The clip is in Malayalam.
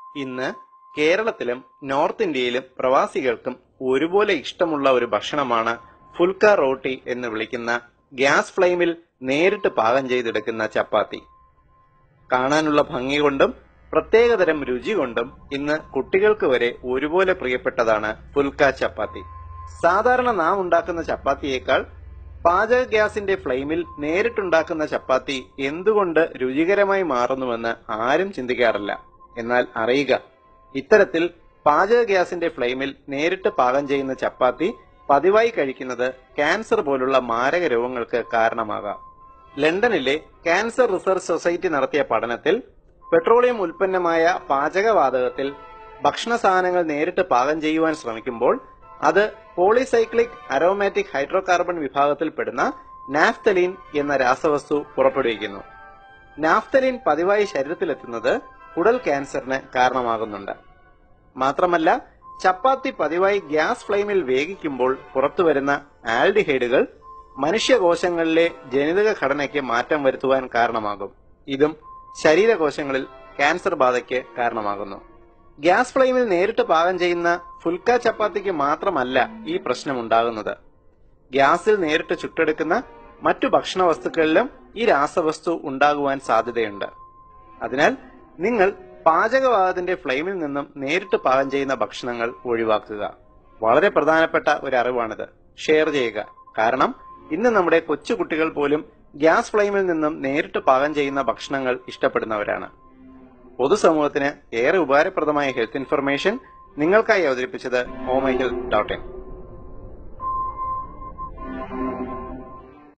ഇന്ന് കേരളത്തിലും നോർത്ത് ഇന്ത്യയിലും പ്രവാസികൾക്കും ഒരുപോലെ ഇഷ്ടമുള്ള ഒരു ഭക്ഷണമാണ് ഫുൽക്ക റോട്ടി എന്ന് വിളിക്കുന്ന ഗ്യാസ് ഫ്ലെയിമിൽ നേരിട്ട് പാകം ചെയ്തെടുക്കുന്ന ചപ്പാത്തി കാണാനുള്ള ഭംഗി കൊണ്ടും പ്രത്യേകതരം രുചി കൊണ്ടും ഇന്ന് കുട്ടികൾക്ക് വരെ ഒരുപോലെ പ്രിയപ്പെട്ടതാണ് ഫുൽക്ക ചപ്പാത്തി സാധാരണ നാം ഉണ്ടാക്കുന്ന ചപ്പാത്തിയേക്കാൾ പാചക ഗ്യാസിന്റെ ഫ്ലെയിമിൽ നേരിട്ടുണ്ടാക്കുന്ന ചപ്പാത്തി എന്തുകൊണ്ട് രുചികരമായി മാറുന്നുവെന്ന് ആരും ചിന്തിക്കാറില്ല എന്നാൽ അറിയുക ഇത്തരത്തിൽ പാചക ഗ്യാസിന്റെ ഫ്ലെയിമിൽ നേരിട്ട് പാകം ചെയ്യുന്ന ചപ്പാത്തി പതിവായി കഴിക്കുന്നത് ക്യാൻസർ പോലുള്ള മാരക രോഗങ്ങൾക്ക് കാരണമാകാം ലണ്ടനിലെ ക്യാൻസർ റിസർച്ച് സൊസൈറ്റി നടത്തിയ പഠനത്തിൽ പെട്രോളിയം ഉൽപ്പന്നമായ പാചകവാതകത്തിൽ ഭക്ഷണ സാധനങ്ങൾ നേരിട്ട് പാകം ചെയ്യുവാൻ ശ്രമിക്കുമ്പോൾ അത് പോളിസൈക്ലിക് അരോമാറ്റിക് ഹൈഡ്രോകാർബൺ വിഭാഗത്തിൽപ്പെടുന്ന നാഫ്തലീൻ എന്ന രാസവസ്തു പുറപ്പെടുവിക്കുന്നു നാഫ്തലീൻ പതിവായി ശരീരത്തിലെത്തുന്നത് കുടൽ ക്യാൻസറിന് കാരണമാകുന്നുണ്ട് മാത്രമല്ല ചപ്പാത്തി പതിവായി ഗ്യാസ് ഫ്ലെയിമിൽ വേവിക്കുമ്പോൾ പുറത്തുവരുന്ന ആൽഡിഹൈഡുകൾ മനുഷ്യകോശങ്ങളിലെ ജനിതക ഘടനയ്ക്ക് മാറ്റം വരുത്തുവാൻ കാരണമാകും ഇതും ശരീരകോശങ്ങളിൽ ക്യാൻസർ ബാധയ്ക്ക് കാരണമാകുന്നു ഗ്യാസ് ഫ്ലെയിമിൽ നേരിട്ട് പാകം ചെയ്യുന്ന ഫുൽക്ക ചപ്പാത്തിക്ക് മാത്രമല്ല ഈ പ്രശ്നം ഉണ്ടാകുന്നത് ഗ്യാസിൽ നേരിട്ട് ചുട്ടെടുക്കുന്ന മറ്റു ഭക്ഷണ വസ്തുക്കളിലും ഈ രാസവസ്തു ഉണ്ടാകുവാൻ സാധ്യതയുണ്ട് അതിനാൽ നിങ്ങൾ പാചകവാതത്തിന്റെ ഫ്ലെയിമിൽ നിന്നും നേരിട്ട് പാകം ചെയ്യുന്ന ഭക്ഷണങ്ങൾ ഒഴിവാക്കുക വളരെ പ്രധാനപ്പെട്ട ഒരു അറിവാണിത് ഷെയർ ചെയ്യുക കാരണം ഇന്ന് നമ്മുടെ കൊച്ചു കുട്ടികൾ പോലും ഗ്യാസ് ഫ്ലെയിമിൽ നിന്നും നേരിട്ട് പാകം ചെയ്യുന്ന ഭക്ഷണങ്ങൾ ഇഷ്ടപ്പെടുന്നവരാണ് പൊതുസമൂഹത്തിന് ഏറെ ഉപകാരപ്രദമായ ഹെൽത്ത് ഇൻഫർമേഷൻ നിങ്ങൾക്കായി അവതരിപ്പിച്ചത് ഹോമൈ ഹെൽത്ത് ഡോട്ട് ഇൻ